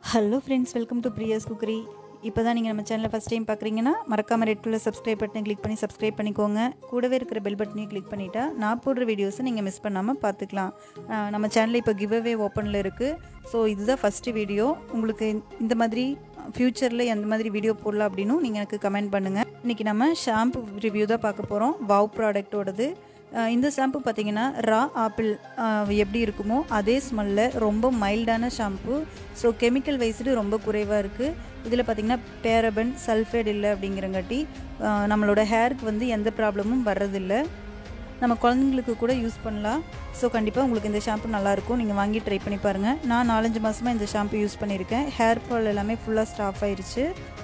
hello friends welcome to Priya's cookery இப்போ தான் நீங்கள் நம்ம சேனலை ஃபஸ்ட் டைம் பார்க்குறீங்கன்னா மறக்காமல் ரெட் கலர் சப்ஸ்கிரைப் பட்டனை கிளிக் பண்ணி சப்ஸ்கிரைப் பண்ணிக்கோங்க கூடவே இருக்கிற பெல் பட்டனையும் கிளிக் பண்ணிட்டா நான் போடுற வீடியோஸை நீங்கள் மிஸ் பண்ணாமல் பார்த்துக்கலாம் ஆஹ் நம்ம சேனலில் இப்போ கிவ் அவே ஓப்பனில் இருக்குது ஸோ இதுதான் ஃபஸ்ட்டு வீடியோ உங்களுக்கு இந்த மாதிரி ஃப்யூச்சரில் எந்த மாதிரி வீடியோ போடலாம் அப்படின்னு நீங்கள் எனக்கு கமெண்ட் பண்ணுங்கள் இன்றைக்கி நம்ம ஷாம்பு ரிவ்யூ தான் பார்க்க போகிறோம் வாவ் ப்ராடக்ட்டோடது அஹ் இந்த ஷாம்பு பார்த்தீங்கன்னா ரா ஆப்பிள் எப்படி இருக்குமோ அதே ஸ்மெல்லில் ரொம்ப மைல்டான ஷாம்பு ஸோ கெமிக்கல் வைஸ்டு ரொம்ப குறைவாக இருக்குது இதில் பார்த்தீங்கன்னா பேரபன் சல்ஃபேட் இல்லை அப்படிங்கிறங்காட்டி அஹ் நம்மளோட ஹேருக்கு வந்து எந்த ப்ராப்ளமும் வர்றதில்லை நம்ம குழந்தைங்களுக்கு கூட யூஸ் பண்ணலாம் ஸோ கண்டிப்பாக உங்களுக்கு இந்த ஷாம்பு நல்லாயிருக்கும் நீங்கள் வாங்கி ட்ரை பண்ணி பாருங்கள் நான் நாலஞ்சு மாதமாக இந்த ஷாம்பு யூஸ் பண்ணியிருக்கேன் ஹேர் ஃபால் எல்லாமே ஃபுல்லாக ஸ்டாப் ஆயிருச்சு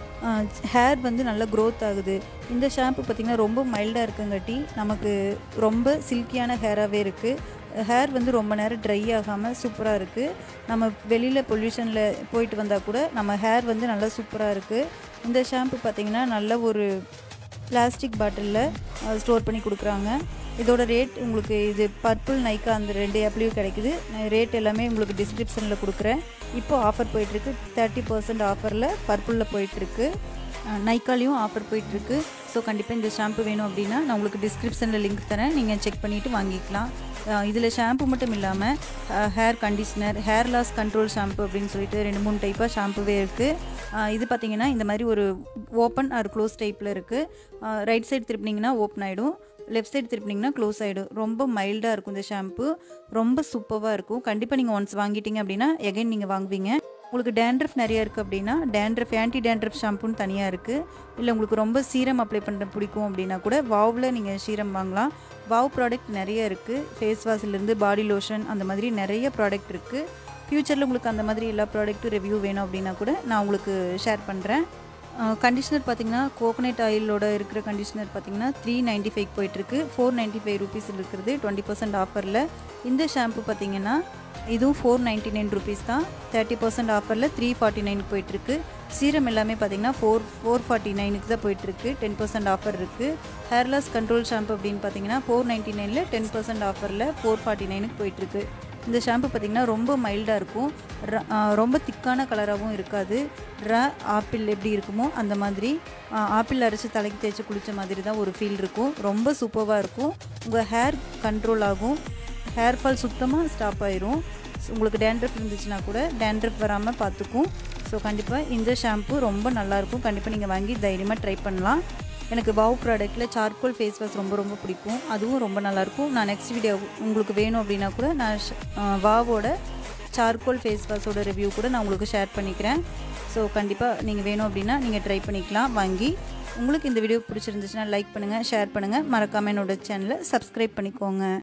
ஹேர் வந்து நல்லா க்ரோத் ஆகுது இந்த ஷாம்பு பார்த்திங்கன்னா ரொம்ப மைல்டாக இருக்குங்காட்டி நமக்கு ரொம்ப சில்கியான ஹேராகவே இருக்குது ஹேர் வந்து ரொம்ப நேரம் ட்ரை ஆகாமல் சூப்பராக இருக்குது நம்ம வெளியில் பொல்யூஷனில் போயிட்டு வந்தால் கூட நம்ம ஹேர் வந்து நல்லா சூப்பராக இருக்குது இந்த ஷாம்பு பார்த்திங்கன்னா நல்ல ஒரு பிளாஸ்டிக் பாட்டிலில் ஸ்டோர் பண்ணி கொடுக்குறாங்க இதோட ரேட் உங்களுக்கு இது பர்பிள் நைக்கா அந்த ரெண்டு ஆப்லேயும் கிடைக்குது ரேட் எல்லாமே உங்களுக்கு டிஸ்கிரிப்ஷனில் கொடுக்குறேன் இப்போ ஆஃபர் போயிட்டுருக்கு தேர்ட்டி பர்சன்ட் ஆஃபரில் பர்பிளில் போயிட்டுருக்கு நைக்காலையும் ஆஃபர் போயிட்டுருக்கு ஸோ கண்டிப்பாக இந்த ஷாம்பு வேணும் அப்படின்னா நான் உங்களுக்கு டிஸ்கிரிப்ஷனில் லிங்க் தரேன் நீங்கள் செக் பண்ணிவிட்டு வாங்கிக்கலாம் இதில் ஷாம்பு மட்டும் இல்லாமல் hair conditioner hair loss control shampoo அப்படின்னு சொல்லிட்டு ரெண்டு மூணு டைப்பாக ஷாம்புவே இருக்குது இது பார்த்திங்கன்னா இந்த மாதிரி ஒரு ஓப்பன் ஆர் க்ளோஸ் டைப்பில் இருக்குது ரைட் சைடு திருப்பினீங்கன்னா ஓப்பன் ஆகிடும் லெஃப்ட் சைடு திருப்பினீங்கன்னா க்ளோஸ் ஆகிடும் ரொம்ப மைல்டாக இருக்கும் இந்த ஷாம்பு ரொம்ப சூப்பராக இருக்கும் கண்டிப்பாக நீங்கள் ஒன்ஸ் வாங்கிட்டீங்க அப்படின்னா எகைன் நீங்கள் வாங்குவீங்க உங்களுக்கு டேண்ட்ரஃப் நிறைய இருக்குது அப்படின்னா டேண்ட்ரஃப் ஆன்டி டேண்ட்ரஃப் ஷாம்புன்னு தனியாக இருக்குது இல்லை உங்களுக்கு ரொம்ப சீரம் அப்ளை பண்ணுற பிடிக்கும் அப்படின்னா கூட வாவில் நீங்கள் சீரம் வாங்கலாம் வாவ் ப்ராடக்ட் நிறைய இருக்குது ஃபேஸ் வாஷ்லேருந்து பாடி லோஷன் அந்த மாதிரி நிறைய ப்ராடக்ட் இருக்குது ஃப்யூச்சரில் உங்களுக்கு அந்த மாதிரி எல்லா ப்ராடக்ட்டும் ரிவ்யூ வேணும் அப்படின்னா கூட நான் உங்களுக்கு ஷேர் பண்ணுறேன் கண்டிஷ்னர் பார்த்தீங்கன்னா கோகனட் ஆயிலோட இருக்கிற கண்டிஷ்னர் பார்த்தீங்கன்னா த்ரீ நைன்ட்டி ஃபைவ் போயிட்டுருக்கு ஃபோர் நைன்ட்டி ஃபைவ் ருபீஸ் இருக்கிறது டுவெண்ட்டி பர்சன்ட் ஆஃபரில் இந்த ஷாம்பு பார்த்தீங்கன்னா இதுவும் ஃபோர் நைன்ட்டி நைன் ருபீஸ் தான் தேர்ட்டி பர்சன்ட் ஆஃபரில் த்ரீ ஃபார்ட்டி நைனுக்கு போயிட்டுருக்கு சீரம் எல்லாமே பார்த்தீங்கன்னா ஃபோர் ஃபோர் ஃபார்ட்டி நைனுக்கு தான் போயிட்டுருக்கு டென் பர்சன்ட் ஆஃபர் இருக்குது ஹேர் லாஸ் கண்ட்ரோல் ஷாம்பு அப்படின்னு பார்த்தீங்கன்னா ஃபோர் நைன்ட்டி நைனில் டென் பர்சன்ட் ஆஃபரில் ஃபோர் ஃபார்ட்டி நைனுக்கு போயிட்டுருக்கு இந்த ஷாம்பு பார்த்திங்கன்னா ரொம்ப மைல்டாக இருக்கும் ரொம்ப திக்கான கலராகவும் இருக்காது ர ஆப்பிள் எப்படி இருக்குமோ அந்த மாதிரி ஆப்பிள் அரைச்சி தலைக்கு தேய்ச்சி குளித்த மாதிரி தான் ஒரு ஃபீல் இருக்கும் ரொம்ப சூப்பராக இருக்கும் உங்கள் ஹேர் கண்ட்ரோல் ஆகும் ஹேர் ஃபால் சுத்தமாக ஸ்டாப் ஆயிரும் உங்களுக்கு டேண்ட்ரஃப் இருந்துச்சுன்னா கூட டேண்ட்ரஃப் வராமல் பார்த்துக்கும் ஸோ கண்டிப்பாக இந்த ஷாம்பு ரொம்ப நல்லாயிருக்கும் கண்டிப்பாக நீங்கள் வாங்கி தைரியமாக ட்ரை பண்ணலாம் எனக்கு வாவ் ப்ராடக்ட்டில் சார்கோல் ஃபேஸ் வாஷ் ரொம்ப ரொம்ப பிடிக்கும் அதுவும் ரொம்ப நல்லாயிருக்கும் நான் நெக்ஸ்ட் வீடியோ உங்களுக்கு வேணும் அப்படின்னா கூட நான் வாவோட சார்கோல் ஃபேஸ் வாஷோட ரிவ்யூ கூட நான் உங்களுக்கு ஷேர் பண்ணிக்கிறேன் ஸோ கண்டிப்பாக நீங்கள் வேணும் அப்படின்னா நீங்கள் ட்ரை பண்ணிக்கலாம் வாங்கி உங்களுக்கு இந்த வீடியோ பிடிச்சிருந்துச்சுன்னா லைக் பண்ணுங்கள் ஷேர் பண்ணுங்கள் மறக்காமல் என்னோட சேனலை சப்ஸ்கிரைப் பண்ணிக்கோங்க